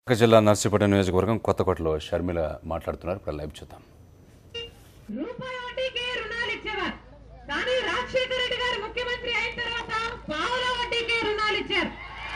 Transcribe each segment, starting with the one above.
విశాఖ జిల్లా నర్సీపట్నం నియోజకవర్గం కొత్తకోటలో షర్మిల మాట్లాడుతున్నారు ఇప్పుడు లైవ్ చూద్దాం రూపాయి వడ్డీకి రుణాలు ఇచ్చేవారు కానీ రాజశేఖర రెడ్డి గారు ముఖ్యమంత్రి అయిన తర్వాత పావుల వడ్డీకి రుణాలు ఇచ్చారు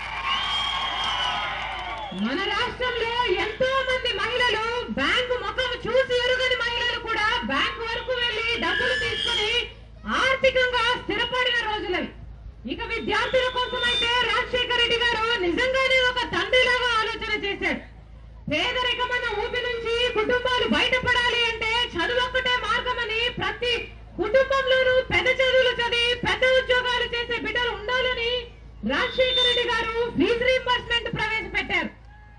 మన రాష్ట్రంలో ఎంతో మంది మహిళలు బ్యాంకు ముఖం చూసి ఎరుగని మహిళలు కూడా బ్యాంకు వరకు వెళ్లి డబ్బులు తీసుకుని ఆర్థికంగా స్థిరపడిన రోజులవి ఇక విద్యార్థుల కోసం అయితే రాజశేఖర రెడ్డి గారు నిజంగానే ఒక తండ్రిలాగా ఆలోచన చేశాడు పేదరికమైన ఊపి నుంచి కుటుంబాలు బయటపడాలి అంటే చదువు ఒక్కటే మార్గమని ప్రతి కుటుంబంలోనూ పెద్ద చదువులు చదివి పెద్ద ఉద్యోగాలు చేసే బిడ్డలు ఉండాలని రాజశేఖర రెడ్డి గారు ఫీజు రీంబర్స్మెంట్ ప్రవేశపెట్టారు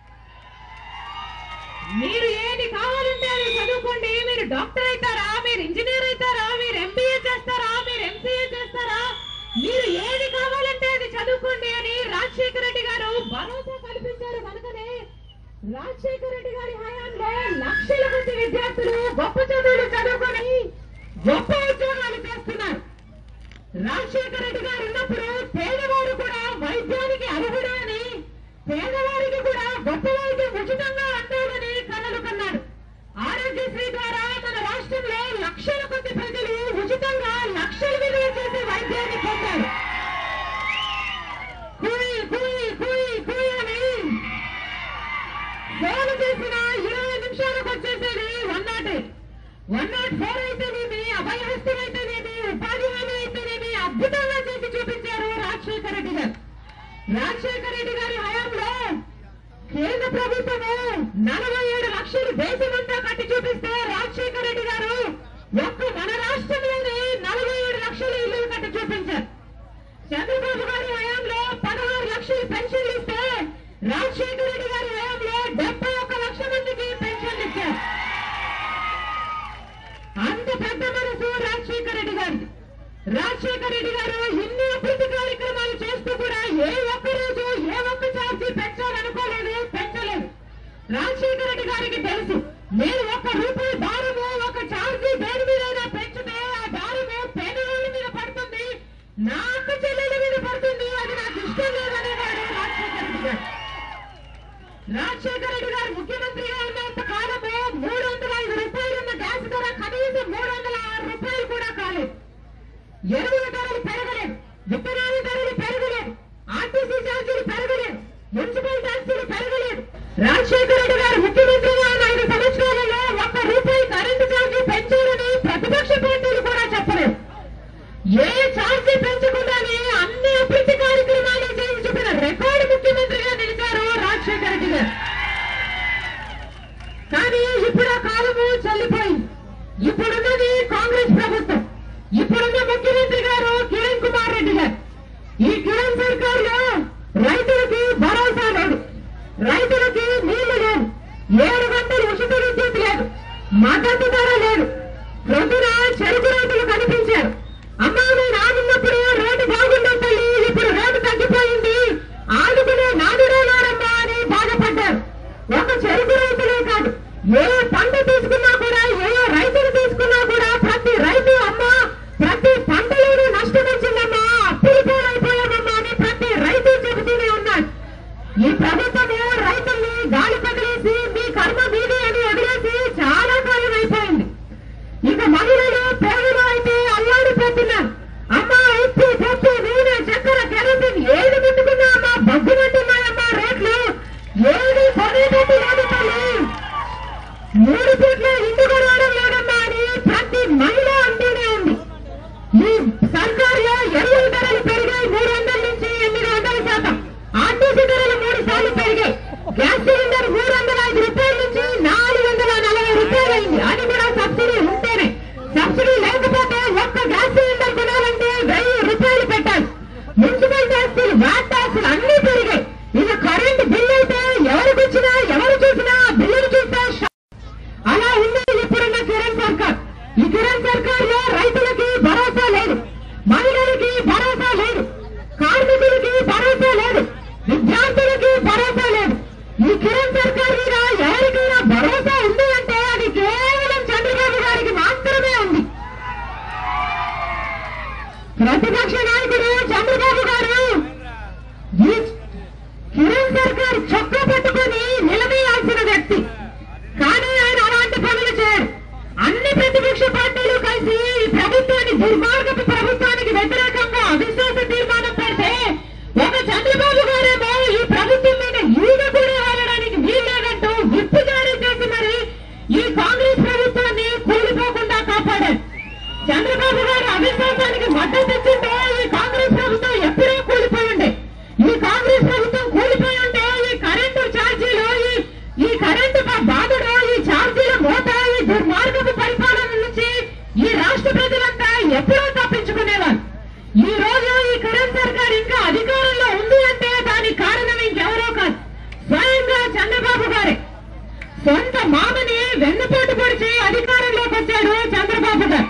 మీరు ఏది కావాలంటే అది చదువుకోండి మీరు డాక్టర్ అవుతారా మీరు ఇంజనీర్ అవుతారా మీరు ఎంబీఏ చేస్తారా మీరు ఎంసీఏ చేస్తారా మీరు ఏది కావాలంటే అది చదువుకోండి అని రాజశేఖర రెడ్డి గారు భరోసా కల్పించారు కనుకనే రాజశేఖర రెడ్డి గారి హయాంలో లక్షల మంది విద్యార్థులు గొప్ప చదువులు చదువుకొని గొప్ప ఉద్యోగాలు చేస్తున్నారు రాజశేఖర రెడ్డి గారు ఉన్నప్పుడు పేదవారు కూడా వైద్యానికి అర్హుడు అని పేదవారికి కూడా గొప్ప వైద్యం ఉచితంగా అందాలని కలలు కన్నాడు ఆరోగ్యశ్రీ ద్వారా మన రాష్ట్రంలో లక్షల కొద్ది ప్రజలు ఉచితంగా లక్షల విలువ చేసే వైద్యాన్ని పొందారు కుయ్ కుయ్ కుయ్ కుయ్ అని ఫోన్ చేసిన ఇరవై నిమిషాలకు వచ్చేసేది one nought eight one nought four అయితేనేమి అభయహస్తం అయితేనేమి ఉపాధి హామీ అయితేనేమి అద్భుతంగా చేసి చూపించారు రాజశేఖర రెడ్డి గారు రాజశేఖర రెడ్డి గారి హయాంలో కేంద్ర ప్రభుత్వము నలభై ఏడు లక్షలు దేశమంతా కట్టి చూపిస్తే రాజశేఖర రెడ్డి గారు ఒక్క మన రాష్ట్రంలోనే నలభై ఏడు లక్షల ఇల్లు కట్టి చూపించారు చంద్రబాబు గారి హయాంలో పదహారు లక్షలు పెన్షన్లు ఇస్తే రాజశేఖర రెడ్డి గారి హయాంలో డెబ్బై ఒక్క లక్ష మందికి పెన్షన్లు ఇచ్చారు అంత పెద్ద మనసు రాజశేఖర రెడ్డి గారి రాజశేఖర రెడ్డి గారు ఎన్ని అభివృద్ధి కార్యక్రమాలు చేస్తూ కూడా ఏ ఒక్క రోజు ఏ ఒక్క ఛార్జీ పెంచాలనుకోలేదు పెంచలేదు రాజశేఖర రెడ్డి గారికి తెలుసు నేను ఒక్క రూపాయి భారము ఒక ఛార్జీ దేని మీద పెంచితే ఆ భారము పేదవాళ్ళ మీద పడుతుంది నా అక్క చెల్లెల మీద పడుతుంది అది నాకు ఇష్టం లేదనేవాడు రాజశేఖర రెడ్డి గారు రాజశేఖర రెడ్డి గారు ముఖ్యమంత్రిగా ఉన్నంత కాలము మూడు వందల ఐదు రూపాయలు ఉన్న గ్యాస్ ధర కనీసం మూడు వందల ఆరు రూపాయలు కూడా కాలేదు ఎరువుల ధరలు పెరగలేదు విత్తనాల ధరలు పెరగలేదు ఆర్టీసీ ఛార్జీలు పెరగలేదు మున్సిపల్ ట్యాక్సీలు పెరగలేదు రాజశేఖర రెడ్డి గారు ముఖ్యమంత్రిగా ఉన్న ఐదు సంవత్సరాలలో ఒక్క రూపాయి కరెంటు ఛార్జీ పెంచాలని ప్రతిపక్ష పార్టీలు కూడా చెప్పలేదు ఏ ఛార్జీ పెంచకుండానే అన్ని అభివృద్ధి కార్యక్రమాలు చేసి చూపిన రికార్డు ముఖ్యమంత్రిగా నిలిచారు రాజశేఖర రెడ్డి గారు కానీ ఇప్పుడు ఆ కాలము చెల్లిపోయింది ఇప్పుడున్నది కాంగ్రెస్ ప్రభుత్వం ఇప్పుడున్న ముఖ్యమంత్రి గారు కిరణ్ కుమార్ రెడ్డి గారు ఈ కిరణ్ సర్కార్లో రైతులకి భరోసా లేదు రైతులకి నీళ్లు లేదు ఏడు గంటలు ఉచిత విద్యుత్ లేదు మద్దతు ధర లేదు ప్రొద్దున చెరుకు రైతులు కనిపించారు అమ్మా నేను ఆగున్నప్పుడు రేటు బాగుండే తల్లి ఇప్పుడు రేటు తగ్గిపోయింది ఆదుకునే నాదుడే లేరమ్మా అని బాధపడ్డారు ఒక చెరుకు రైతులే కాదు ఏ పంట తీసుకున్నా కూడా ఏ రైతులు తీసుకున్నా కూడా ప్రతి రైతు అమ్మ ప్రతి పంటలోనూ నష్టం వచ్చిందమ్మా అప్పులు పోలైపోయామమ్మా అని ప్రతి రైతు చెబుతూనే ఉన్నాడు ఈ ప్రభుత్వము రైతుల్ని గాలి కదిలేసి మీ కర్మ మీది అని వదిలేసి చాలా కాలం అయిపోయింది ఇక మహిళలు పేదలు అయితే అల్లాడిపోతున్నారు అమ్మా ఉప్పు పప్పు నూనె చక్కెర కెరసిన్ ఏది ముట్టుకున్నా అమ్మా బగ్గుమంటున్నాయమ్మా రేట్లు ఏది కొనేటట్టు లేదు తల్లి మూడు పూట్ల ఇంటి కొనడం లేదమ్మా అని ప్రతి మహిళ అంటూనే ఉంది ఈ సర్కారులో ఎరువుల ధరలు పెరిగాయి మూడు వందల నుంచి ఎనిమిది వందల శాతం ఆర్టీసీ ధరలు మూడు సార్లు పెరిగాయి గ్యాస్ సిలిండర్ మూడు వందల ఐదు రూపాయల నుంచి నాలుగు వందల నలభై రూపాయలు అయింది అది కూడా సబ్సిడీ ఉంటేనే సబ్సిడీ లేకపోతే ఒక్క గ్యాస్ సిలిండర్ కొనాలంటే వెయ్యి రూపాయలు పెట్టాలి మున్సిపల్ ట్యాక్సీలు వ్యాట్ ట్యాక్సీలు అన్ని పెరిగాయి ఇక కరెంట్ బిల్ అయితే ఎవరికి వచ్చినా ఎవరు చూసినా బిల్లులు చూస్తే షా- అలా ఉంది సొంత మామని వెన్నుపోటు పొడిచి అధికారంలోకి వచ్చాడు చంద్రబాబు గారు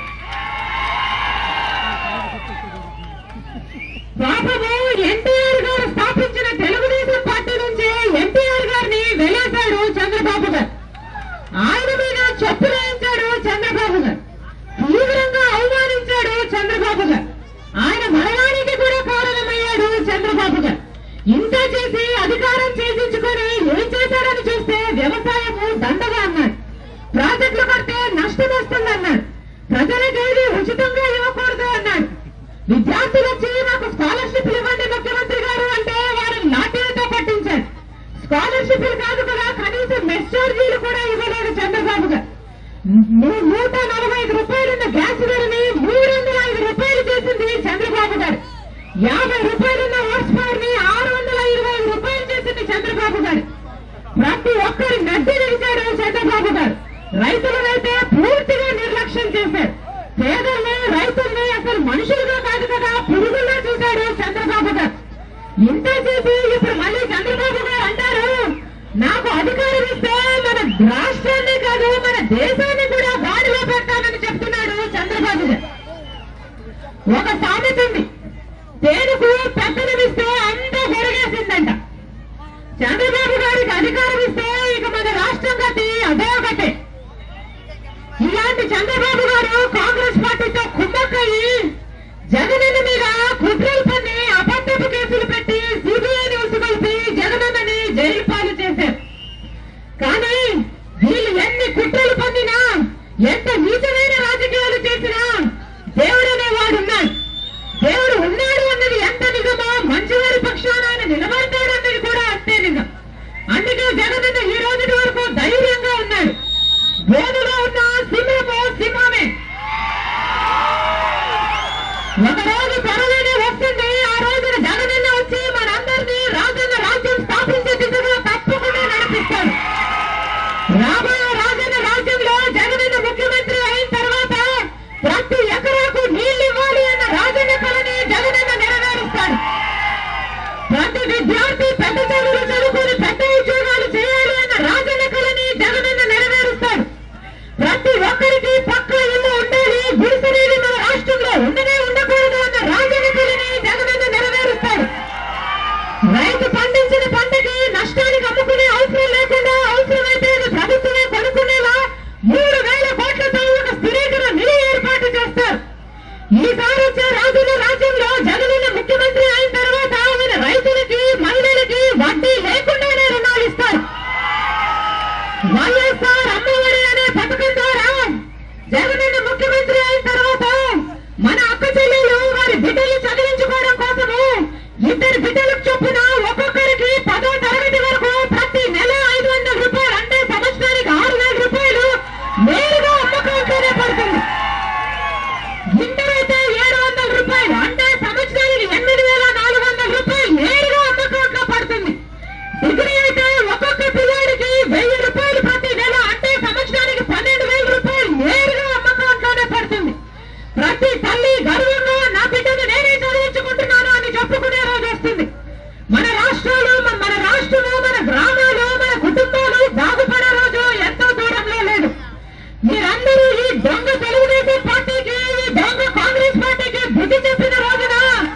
పాపము ఎన్టీఆర్ గారు స్థాపించిన తెలుగుదేశం పార్టీ నుంచి ఎన్టీఆర్ గారిని వెలేశాడు చంద్రబాబు గారు ఆయన మీద చెప్పులు వేయించాడు చంద్రబాబు గారు తీవ్రంగా అవమానించాడు చంద్రబాబు గారు ఆయన మరణానికి కూడా కారణమయ్యాడు చంద్రబాబు గారు ఇంత చేసి అధికారం చేజించుకొని ఏం చేశాడని చూస్తే వ్యవసాయము దండగా అన్నాడు ప్రాజెక్టులు కడితే నష్టం వస్తుందన్నాడు ప్రజలకేది ఉచితంగా ఇవ్వకూడదు అన్నాడు విద్యార్థులు వచ్చి నాకు స్కాలర్షిప్ ఇవ్వండి ముఖ్యమంత్రి గారు అంటే వారిని లాఠీలతో పట్టించాడు స్కాలర్షిప్లు కాదు కదా కనీసం మెస్ ఛార్జీలు కూడా ఇవ్వలేదు చంద్రబాబు గారు నూ- నూట నలభై ఐదు రూపాయలున్న గ్యాస్ ధరని మూడు వందల ఐదు రూపాయలు చేసింది చంద్రబాబు గారు యాభై రూపాయలున్న హార్స్ పవర్ ని ఆరు వందల ఇరవై ఐదు రూపాయలు చేసింది చంద్రబాబు గారు ప్రతి ఒక్కరి నడ్డి నిలిచాడు చంద్రబాబు గారు రైతులనైతే పూర్తిగా నిర్లక్ష్యం చేశారు పేదల్ని రైతుల్ని అసలు మనుషులుగా కాదు కదా పురుగుల్లా చూశాడు చంద్రబాబు గారు ఇంత చేసి ఇప్పుడు మళ్ళీ చంద్రబాబు గారు అంటారు నాకు అధికారం ఇస్తే మన రాష్ట్రాన్ని కాదు మన దేశాన్ని కూడా గాడిలో పెడతానని చెప్తున్నాడు చంద్రబాబు గారు ఒక సామెత ఉంది తేనుకు పెద్దనిస్తే అంతా గొరగేసిందంట చంద్రబాబు గారికి అధికారం ఇస్తే ఇక మన రాష్ట్రం గతి అదే ఒకటే ఇలాంటి చంద్రబాబు గారు కాంగ్రెస్ పార్టీతో కుమ్మక్కయ్యి జగనన్న మీద కుట్రలు పన్ని అబద్ధపు కేసులు పెట్టి సిబిఐని ఉసుగొల్పి జగనన్నని జైలు పాలు చేశారు కానీ వీళ్ళు ఎన్ని కుట్రలు పొందినా ఎంత నీచమైన రాజకీయాలు చేసినా దేవుడు అనేవాడు ఉన్నాడు దేవుడు ఉన్నాడు అన్నది ఎంత నిజమో మంచివారి పక్షాన ఆయన నిలబడతాడు అన్నది కూడా అంతే నిజం అందుకే జగనన్న ఈ రోజు వరకు ధైర్యంగా ఉన్నాడు బోధలో ఉన్న సింహము సింహమే ఒక రోజు త్వరలోనే వస్తుంది ఆ రోజున జగనన్న వచ్చి మనందరినీ రాజన్న రాజ్యం స్థాపించే దిశగా తప్పకుండా నడిపిస్తాడు రాబోయే రాజన్న రాజ్యంలో జగనన్న ముఖ్యమంత్రి అయిన తర్వాత ప్రతి ఎకరాకు నీళ్లు ఇవ్వాలి అన్న రాజన్న కళని జగనన్న నెరవేరుస్తాడు ప్రతి విద్యార్థి పెద్ద చదువులు చదువుకొని పెద్ద ఉద్యోగాలు చేయాలి అన్న రాజన్న కళని జగనన్న నెరవేరుస్తాడు ప్రతి ఒక్కరికి పక్క ఇల్లు ఉండాలి గుడిసెనేది మన రాష్ట్రంలో ఉండనే ఉండకూడదు అన్న రాజన్న కళని జగనన్న నెరవేరుస్తాడు రైతు పండించిన పంటకి నష్టానికి అమ్ముకునే అవసరం లేకుండా అవసరమైతే అది ప్రభుత్వమే కొనుక్కునేలా మూడు వేల కోట్లతో ఒక స్థిరీకరణ నిధి ఏర్పాటు చేస్తారు ఈసారి వచ్చే రాజుల రాజ్యంలో జగనన్న ముఖ్యమంత్రి అయిన తర్వాత ఆయన రైతులకి మహిళలకి వడ్డీ లేకుండానే రుణాలు ఇస్తారు వైఎస్ఆర్ అమ్మఒడి అనే పథకం ద్వారా జగనన్న ముఖ్యమంత్రి అయిన తర్వాత మన అక్క చెల్లెలు వారి బిడ్డలు చదివించుకోవడం కోసము ఇద్దరు బిడ్డలకు చొప్పున ఒక్కొక్కరికి పదో తరగతి వరకు ప్రతి నెల ఐదు వందల రూపాయలు అంటే సంవత్సరానికి ఆరు వేల రూపాయలు నేరుగా అమ్మకంతోనే పడుతుంది ఇంటర్ అయితే ఏడు వందల రూపాయలు అంటే సంవత్సరానికి ఎనిమిది వేల నాలుగు వందల రూపాయలు నేరుగా అమ్మకంలో పడుతుంది డిగ్రీ అయితే ఒక్కొక్క పిల్లాడికి వెయ్యి రూపాయలు ప్రతి నెల అంటే సంవత్సరానికి పన్నెండు వేల రూపాయలు నేరుగా అమ్మకంలోనే పడుతుంది ప్రతి తల్లి గర్వంగా నా బిడ్డను నేనే చదివించుకుంటున్నాను అని చెప్పుకునే రోజు వస్తుంది మన రాష్ట్రాలు మన- మన రాష్ట్రము మన గ్రామాలు మన కుటుంబాలు బాగుపడే రోజు ఎంతో దూరంలో లేదు మీరందరూ ఈ దొంగ తెలుగుదేశం పార్టీకి ఈ దొంగ కాంగ్రెస్ పార్టీకి బుద్ధి చెప్పిన రోజున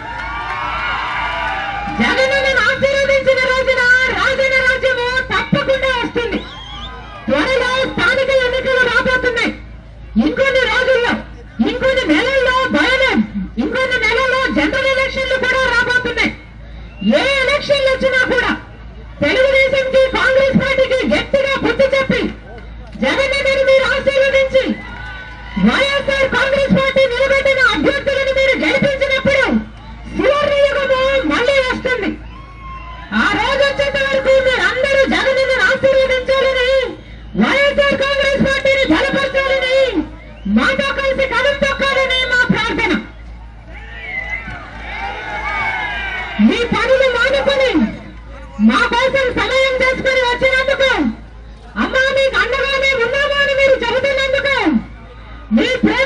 జగనన్నను ఆశీర్వదించిన రోజున రాజన్న రాజ్యము తప్పకుండా వస్తుంది త్వరలో స్థానిక ఎన్నికలు రాబోతున్నాయి ఇంకొన్ని రోజుల్లో ఇంకొన్ని నెలల్లో బయలు ఇంకొన్ని నెలల్లో జనరల్ ఎలక్షన్లు కూడా రాబోతున్నాయి ఏ ఎలక్షన్లు వచ్చినా కూడా తెలుగుదేశంకి కాంగ్రెస్ పార్టీకి గట్టిగా బుద్ధి చెప్పి జగనన్నను మీరు ఆశీర్వదించి వైఎస్ఆర్ కాంగ్రెస్ పార్టీ నిలబెట్టిన అభ్యర్థులను మీరు గెలిపించినప్పుడు సువర్ణయుగము మళ్ళీ వస్తుంది ఆ రోజు వచ్చేంత వరకు మీరందరూ జగనన్నను ఆశీర్వదించాలని వైఎస్ఆర్ కాంగ్రెస్ పార్టీని బలపరచాలని మాతో కలిసి కలం తొక్కాలని మా ప్రార్థన మీ పనులు మానుకొని మా కోసం సమయం చేసుకుని వచ్చినందుకు అమ్మా మీకు అండగానే ఉన్నామా అని మీరు చెబుతున్నందుకు మీ ప్రేమ